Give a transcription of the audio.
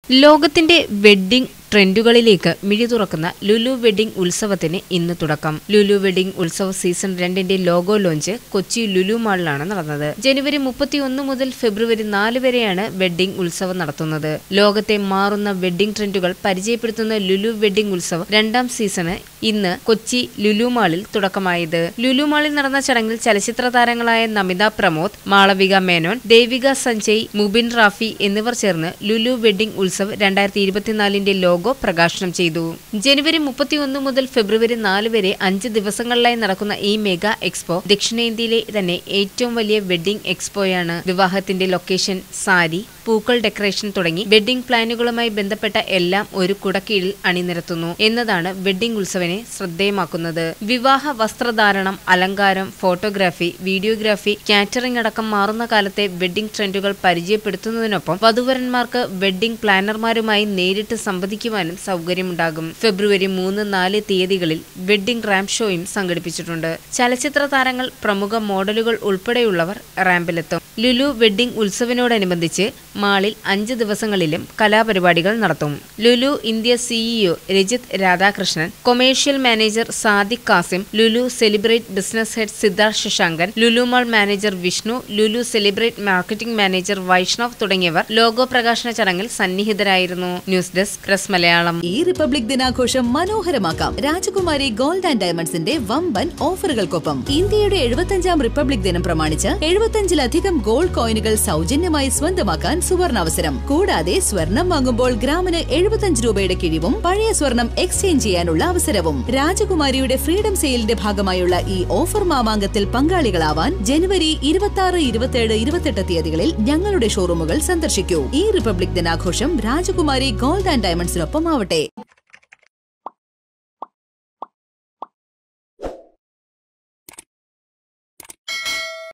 ലോകത്തിന്റെ വെഡ്ഡിംഗ് ട്രെൻഡുകളിലേക്ക് മിഴി തുറക്കുന്ന ലുലു വെഡ്ഡിംഗ് ഉത്സവത്തിന് ഇന്ന് തുടക്കം ലുലു വെഡ്ഡിംഗ് ഉത്സവ സീസൺ രണ്ടിന്റെ ലോഗോ ലോഞ്ച് കൊച്ചി ലുലു മാളിലാണ് നടന്നത് ജനുവരി മുപ്പത്തിയൊന്ന് മുതൽ ഫെബ്രുവരി നാല് വരെയാണ് വെഡ്ഡിംഗ് ഉത്സവം നടത്തുന്നത് ലോകത്തെ മാറുന്ന വെഡ്ഡിംഗ് ട്രെൻഡുകൾ പരിചയപ്പെടുത്തുന്ന ലുലു വെഡ്ഡിംഗ് ഉത്സവം രണ്ടാം സീസണ് ഇന്ന് കൊച്ചി ലുലു മാളിൽ തുടക്കമായത് ലുലു മാളിൽ നടന്ന ചടങ്ങിൽ ചലച്ചിത്ര താരങ്ങളായ നമിത പ്രമോദ് മാളവിക മേനോൻ ദേവിക സഞ്ജയ് മുബിൻ റാഫി എന്നിവർ ചേർന്ന് ലുലു വെഡ്ഡിംഗ് ഉത്സവ് രണ്ടായിരത്തി ഇരുപത്തിനാലിന്റെ ലോഗോ പ്രകാശനം ചെയ്തു ജനുവരി മുപ്പത്തിയൊന്ന് മുതൽ ഫെബ്രുവരി നാല് വരെ അഞ്ച് ദിവസങ്ങളിലായി നടക്കുന്ന ഈ മെഗാ എക്സ്പോ ദക്ഷിണേന്ത്യയിലെ തന്നെ ഏറ്റവും വലിയ വെഡ്ഡിംഗ് എക്സ്പോയാണ് വിവാഹത്തിന്റെ ലൊക്കേഷൻ സാരി പൂക്കൾ ഡെക്കറേഷൻ തുടങ്ങി വെഡ്ഡിംഗ് പ്ലാനുകളുമായി ബന്ധപ്പെട്ട എല്ലാം ഒരു കുടക്കീഴിൽ അണിനിരത്തുന്നു എന്നതാണ് വെഡ്ഡിംഗ് ഉത്സവനെ ശ്രദ്ധേയമാക്കുന്നത് വിവാഹ വസ്ത്രധാരണം അലങ്കാരം ഫോട്ടോഗ്രാഫി വീഡിയോഗ്രാഫി കാറ്ററിംഗ് അടക്കം മാറുന്ന കാലത്തെ വെഡ്ഡിംഗ് ട്രെൻഡുകൾ പരിചയപ്പെടുത്തുന്നതിനൊപ്പം വധുവരന്മാർക്ക് വെഡ്ഡിംഗ് പ്ലാനർമാരുമായി നേരിട്ട് സംവദിക്കുവാനും സൗകര്യമുണ്ടാകും ഫെബ്രുവരി മൂന്ന് നാല് തീയതികളിൽ വെഡ്ഡിംഗ് റാമ്പ് ഷോയും സംഘടിപ്പിച്ചിട്ടുണ്ട് ചലച്ചിത്ര താരങ്ങൾ പ്രമുഖ മോഡലുകൾ ഉൾപ്പെടെയുള്ളവർ റാമ്പിലെത്തും ലുലു വെഡ്ഡിംഗ് ഉത്സവിനോടനുബന്ധിച്ച് മാളിൽ അഞ്ച് ദിവസങ്ങളിലും കലാപരിപാടികൾ നടത്തും Lulu India CEO Rajith Radhakrishnan commercial manager Sadiq Kasim Lulu celebrate business head Siddharth Sasankan Lulu mall manager Vishnu Lulu celebrate marketing manager Vaishnav തുടങ്ങിയവർ ലോഗോ പ്രകാശന ചടങ്ങിൽ സന്നിഹിതരായിരുന്നു ന്യൂസ് ഡെസ്ക് പ്രസ് മലയാളം ഈ റിപ്പബ്ലിക് ദിനാഘോഷം മനോഹരമാക്കാം രാജകുമാരി ഗോൾഡ് ആൻഡ് ഡയമണ്ട്സിന്റെ വമ്പൻ ഓഫറുകൾക്കൊപ്പം ഇന്ത്യയുടെ എഴുപത്തഞ്ചാം റിപ്പബ്ലിക് ദിനം പ്രമാണിച്ച് എഴുപത്തഞ്ചിലധികം ഗോൾഡ് കോയിനുകൾ സൗജന്യമായി സ്വന്തമാക്കാൻ സുവർണാവസരം കൂടാതെ സ്വർണം വാങ്ങുമ്പോൾ ഗ്രാമിന് എഴുപത്തഞ്ച് രൂപയുടെ കിഴിവും പഴയ സ്വർണം എക്സ്ചേഞ്ച് ചെയ്യാനുള്ള അവസരവും രാജകുമാരിയുടെ ഫ്രീഡം സെയിലിന്റെ ഭാഗമായുള്ള ഈ ഓഫർ മാമാങ്കത്തിൽ പങ്കാളികളാവാൻ ജനുവരി ഇരുപത്തി ആറ് ഇരുപത്തിയേഴ് ഇരുപത്തെട്ട് തീയതികളിൽ ഞങ്ങളുടെ ഷോറൂമുകൾ സന്ദർശിക്കൂ ഈ റിപ്പബ്ലിക് ദിനാഘോഷം രാജകുമാരി ഗോൾഡ് ആൻഡ് ഡയമണ്ട്സിനൊപ്പം ആവട്ടെ